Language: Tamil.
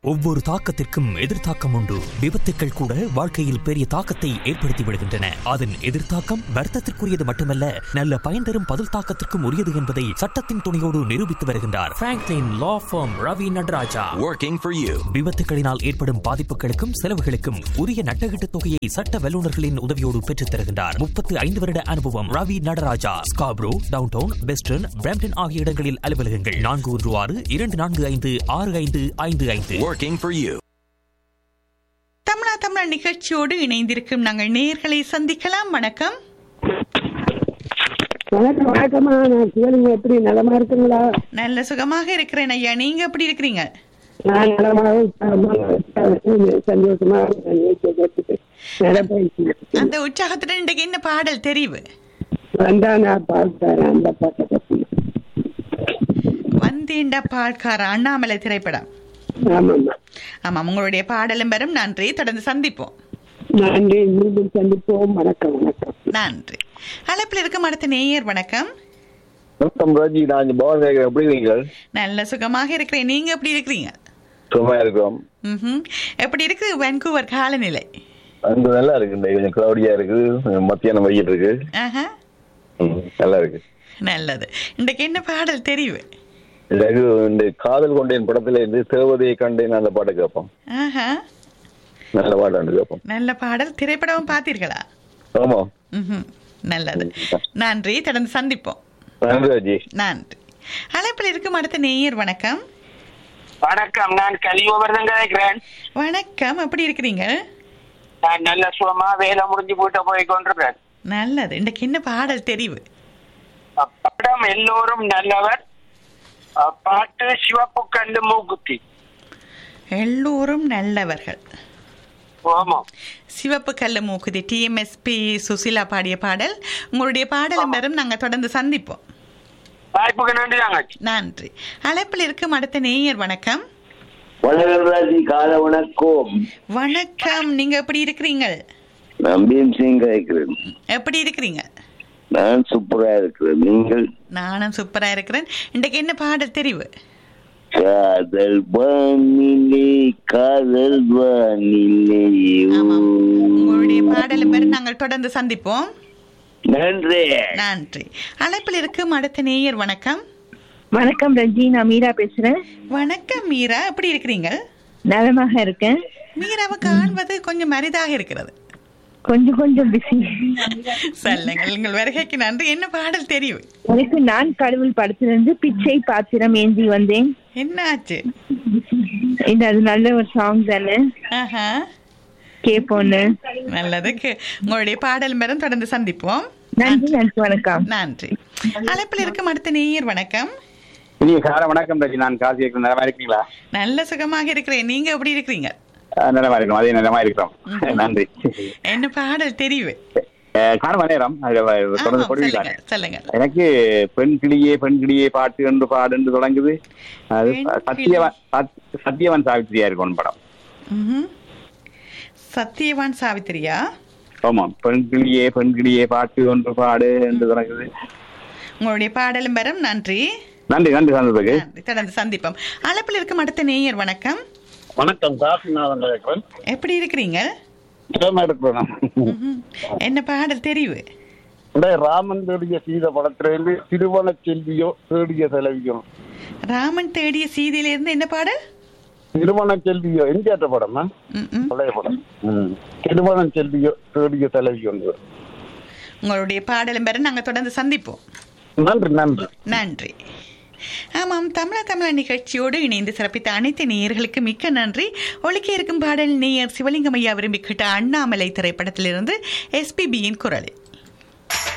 ஒவ்வொரு தாக்கத்திற்கும் எதிர்த்தாக்கம் உண்டு விபத்துக்கள் கூட வாழ்க்கையில் பெரிய தாக்கத்தை ஏற்படுத்தி விடுகின்றன அதன் எதிர்த்தாக்கம் வர்த்தத்திற்குரியது மட்டுமல்ல நல்ல பயன் தரும் பதில் தாக்கத்திற்கும் உரியது என்பதை சட்டத்தின் துணையோடு நிரூபித்து வருகின்றார் Franklin law firm Ravi Nataraja working for you. விபத்துகளினால் ஏற்படும் பாதிப்புகளுக்கும் செலவுகளுக்கும் உரிய நட்டகீட்டு தொகையை சட்ட வல்லுநர்களின் உதவியோடு பெற்றுத் தருகின்றார் முப்பத்து ஐந்து வருட அனுபவம் Ravi Nataraja Scarborough downtown western Brampton ஆகிய இடங்களில் அலுவலகங்கள் நான்கு ஒன்று ஆறு இரண்டு நான்கு ஐந்து ஆறு ஐந்து ஐந்து ஐந்து Working for you. தமிழா தமிழா நிகழ்ச்சியோடு இணைந்திருக்கும் நாங்கள் நேயர்களை சந்திக்கலாம் வணக்கம் வணக்கம் வணக்கம்மா நான் சிவலிங்க எப்படி நலமா இருக்குங்களா நல்ல சுகமாக இருக்கிறேன் ஐயா நீங்க எப்படி இருக்கிறீங்க நான் நலமாக உற்சாகமாக, சந்தோஷமா இருக்கேன். நிகழ்ச்சியை கேட்டுட்டு நடைபயிற்சி அந்த உற்சாகத்துடன் இன்றைக்கு என்ன பாடல் தெரிவு வந்தா நான் பார்க்கிறேன் அந்த பாட்டை பத்தி வந்தேண்டா பால்கார அண்ணாமலை திரைப்படம் ஆமாம்மா ஆமாம் உங்களுடைய பாடலும் பெறும் நன்றி தொடர்ந்து சந்திப்போம் நன்றி மீண்டும் சந்திப்போம் வணக்கம் வணக்கம் நன்றி அழைப்பில் இருக்கும் அடுத்த நேயர் வணக்கம் வணக்கம் ராஜி நான் இங்க பவன் கேட்கிறேன் எப்படி இருக்கீங்க நல்ல சுகமாக இருக்கிறேன் நீங்க எப்படி இருக்கிறீங்க சும்மா இருக்கிறோம் ம்ஹும். எப்படி இருக்கு வென்கூவர் காலநிலை அங்க நல்லா இருக்கு இந்த கொஞ்சம் கிளவுடியா இருக்கு மத்தியானம் வெயில் இருக்கு ஆஹா ம், நல்லா இருக்கு நல்லது இன்றைக்கு என்ன பாடல் தெரிவு எனக்கு இந்த காதல் கொண்டேன் படத்துல இருந்து தேவதையை கண்டேன் அந்த பாட்டை கேட்போம் ஆஹா நல்ல பாட்டு கேட்போம் நல்ல பாடல் திரைப்படமும் பார்த்தீர்களா ஆமா ம்ஹும். நல்லது நன்றி தொடர்ந்து சந்திப்போம் நன்றி ராஜி நன்றி அழைப்பில் இருக்கும் அடுத்த நேயர் வணக்கம் வணக்கம் நான் கலியோவர்தன் கதைக்கிறேன் வணக்கம் எப்படி இருக்கிறீங்க நான் நல்ல சுகமா வேலை முடிஞ்சு போயிட்டு போய் கொண்டிருக்கிறேன் நல்லது இன்றைக்கு என்ன பாடல் தெரிவு படம் எல்லோரும் நல்லவர் அஹ், பாட்டு சிவப்பு கல்லு மூக்குத்தி எல்லோரும் நல்லவர்கள் ஆமா சிவப்பு கல்லு மூக்குதி டிஎம்எஸ்பி சுசிலா பாடிய பாடல் உங்களுடைய பாடலும் பெறும் நாங்கள் தொடர்ந்து சந்திப்போம் வாய்ப்புக்கு நன்றி தாங்க நன்றி அழைப்பில் இருக்கும் அடுத்த நேயர் வணக்கம் வணக்கம் ராஜி கால வணக்கம் வணக்கம் நீங்க எப்படி இருக்கிறீங்க நான் பீம் சிங் கேட்கிறேன் எப்படி இருக்கிறீங்க நான் சூப்பரா இருக்கிறேன் நீங்கள் நானும் சூப்பரா இருக்கிறேன் இன்றைக்கு என்ன பாடல் தெரிவு காதல் வானிலே காதல் வானிலே ஆமாம் உங்களுடைய பாடலும் பெறும் நாங்கள் தொடர்ந்து சந்திப்போம் நன்றி நன்றி அழைப்பில் இருக்கும் அடுத்த நேயர் வணக்கம் வணக்கம் ரஞ்சி நான் மீரா பேசுறேன் வணக்கம் மீரா எப்படி இருக்கிறீங்க நலமாக இருக்கேன் மீராவை காண்பது கொஞ்சம் அரிதாக இருக்கிறது கொஞ்சம் கொஞ்சம் பிஸி சொல்லுங்கள் உங்கள் வருகைக்கு நன்றி என்ன பாடல் தெரியும் எனக்கு நான் கடவுள் படத்திலிருந்து பிச்சை பாத்திரம் ஏந்தி வந்தேன் என்ன ஆச்சு இது அது நல்ல ஒரு சாங் தானே ஆஹா கேப்போன்னு நல்லது கே- உங்களுடைய பாடல் மேலும் தொடர்ந்து சந்திப்போம் நன்றி நன்றி வணக்கம் நன்றி அழைப்பில் இருக்கும் அடுத்த நேயர் வணக்கம் நீங்க காலை வணக்கம் ராஜி நான் காசி இருக்கிறேன் நலமா இருக்கீங்களா நல்ல சுகமாக இருக்கிறேன் நீங்க எப்படி இருக்கிறீங்க ஆ, நலமா இருக்கிறோம் அதே நலமா இருக்கிறோம் நன்றி என்ன பாடல் தெரிவு அஹ், காணும் நேரம் அதுல வ- தொடர்ந்து ஆமாம், கொடுக்கிறாங்க சொல்லுங்க சொல்லுங்க எனக்கு பெண் கிளியே பெண் கிளியே பாட்டு என்று பாடு என்று தொடங்குது அது பெண் சத்தியவன் சத்- சத்தியவன் சாவித்திரியா இருக்கும் படம் ம்ஹும். சத்தியவான் சாவித்திரியா ஆமாம் பெண் கிளியே பெண் கிளியே பாட்டு ஒன்று பாடு என்று தொடங்குது உங்களுடைய பாடலும் பெறும் நன்றி நன்றி நன்றி சந்ததுக்கு நன்றி தொடர்ந்து சந்திப்போம் அழைப்பில் இருக்கும் அடுத்த நேயர் வணக்கம் வணக்கம் காசிநாதன் கேட்கிறேன் எப்படி இருக்கிறீங்க சுகமா இருக்கிறோம் ம்ஹும். என்ன பாடல் தெரிவு ராமன் தேடிய சீத படத்திலிருந்து திருவன செல்வியோ தேடிய செலவியோ ராமன் தேடிய சீதையிலிருந்து என்ன பாடல் திருமண செல்வியோ எங்கேற்ற படம் ம்ம். பழைய படம் திருமணம் செல்வியோ தேடிய தலைவி ஒன்று உங்களுடைய பாடலும் பெற நாங்கள் தொடர்ந்து சந்திப்போம் நன்றி நன்றி நன்றி ஆமாம் தமிழா தமிழா நிகழ்ச்சியோடு இணைந்து சிறப்பித்த அனைத்து நேயர்களுக்கு மிக்க நன்றி ஒழிக்க இருக்கும் பாடல் நேயர் சிவலிங்கம் ஐயா விரும்பி கேட்ட அண்ணாமலை திரைப்படத்திலிருந்து எஸ்பிபியின் குரலில்